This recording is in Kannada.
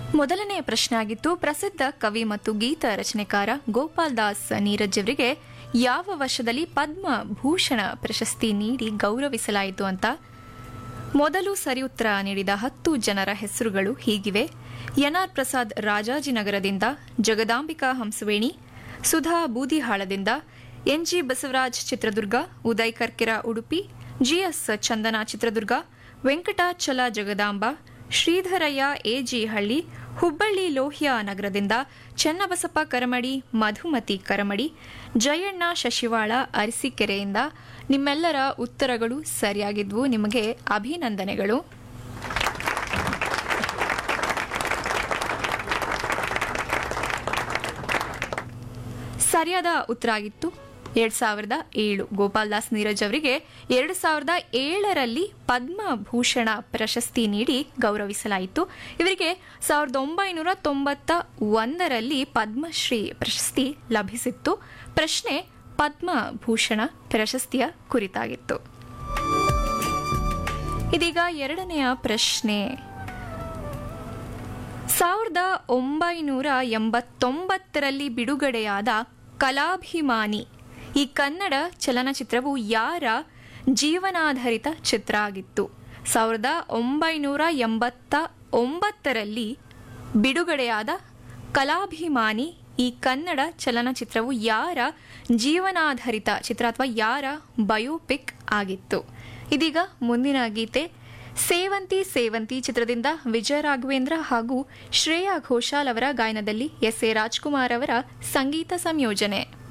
ಮೊದಲನೆಯ ಪ್ರಶ್ನೆ ಆಗಿತ್ತು ಪ್ರಸಿದ್ಧ ಕವಿ ಮತ್ತು ಗೀತ ರಚನೆಕಾರ ಗೋಪಾಲ್ ದಾಸ್ ನೀರಜ್ ಅವರಿಗೆ ಯಾವ ವರ್ಷದಲ್ಲಿ ಪದ್ಮ ಭೂಷಣ ಪ್ರಶಸ್ತಿ ನೀಡಿ ಗೌರವಿಸಲಾಯಿತು ಅಂತ ಮೊದಲು ಸರಿ ಉತ್ತರ ನೀಡಿದ ಹತ್ತು ಜನರ ಹೆಸರುಗಳು ಹೀಗಿವೆ ಎನ್ಆರ್ ಪ್ರಸಾದ್ ರಾಜಾಜಿನಗರದಿಂದ ಜಗದಾಂಬಿಕಾ ಹಂಸವೇಣಿ ಸುಧಾ ಬೂದಿಹಾಳದಿಂದ NG Basavaraj Chitradurga Uday Karkera Udupi GS Chandana Chitradurga Venkatachala Jagadamba Sridharaiah AG Halli Hubballi ಲೋಹ್ಯ ನಗರದಿಂದ ಚನ್ನಬಸಪ್ಪ ಕರಮಡಿ ಮಧುಮತಿ ಕರಮಡಿ ಜಯಣ್ಣ ಶಶಿವಾಳ ಅರಸೀಕೆರೆಯಿಂದ ನಿಮ್ಮೆಲ್ಲರ ಉತ್ತರಗಳು ಸರಿಯಾಗಿದ್ವು ನಿಮಗೆ ಅಭಿನಂದನೆಗಳು ಸರಿಯಾದ ಉತ್ತರ ಆಗಿತ್ತು ಎರಡ್ ಸಾವಿರದ ಏಳು ಗೋಪಾಲ್ ದಾಸ್ ನೀರಜ್ ಅವರಿಗೆ ಎರಡು ಸಾವಿರದ ಏಳರಲ್ಲಿ ಪದ್ಮಭೂಷಣ ಪ್ರಶಸ್ತಿ ನೀಡಿ ಗೌರವಿಸಲಾಯಿತು ಇವರಿಗೆ ಸಾವಿರದ ಒಂಬೈನೂರ ತೊಂಬತ್ತ ಒಂದರಲ್ಲಿ ಪದ್ಮಶ್ರೀ ಪ್ರಶಸ್ತಿ ಲಭಿಸಿತ್ತು ಪ್ರಶ್ನೆ ಪದ್ಮಭೂಷಣ ಪ್ರಶಸ್ತಿಯ ಕುರಿತಾಗಿತ್ತು ಇದೀಗ ಎರಡನೆಯ ಪ್ರಶ್ನೆ ಸಾವಿರದ ಒಂಬೈನೂರ ಎಂಬತ್ತೊಂಬತ್ತರಲ್ಲಿ ಬಿಡುಗಡೆಯಾದ ಕಲಾಭಿಮಾನಿ ಈ ಕನ್ನಡ ಚಲನಚಿತ್ರವು ಯಾರ ಜೀವನಾಧಾರಿತ ಚಿತ್ರ ಆಗಿತ್ತು ಸಾವಿರದ ಒಂಬೈನೂರ ಎಂಬತ್ತ ಒಂಬತ್ತರಲ್ಲಿ ಬಿಡುಗಡೆಯಾದ ಕಲಾಭಿಮಾನಿ ಈ ಕನ್ನಡ ಚಲನಚಿತ್ರವು ಯಾರ ಜೀವನಾಧಾರಿತ ಚಿತ್ರ ಅಥವಾ ಯಾರ ಬಯೋಪಿಕ್ ಆಗಿತ್ತು ಇದೀಗ ಮುಂದಿನ ಗೀತೆ ಸೇವಂತಿ ಸೇವಂತಿ ಚಿತ್ರದಿಂದ ವಿಜಯ ರಾಘವೇಂದ್ರ ಹಾಗೂ ಶ್ರೇಯಾ ಘೋಷಾಲ್ ಅವರ ಗಾಯನದಲ್ಲಿ ಎಸ್ ಎ ರಾಜ್ಕುಮಾರ್ ಅವರ ಸಂಗೀತ ಸಂಯೋಜನೆ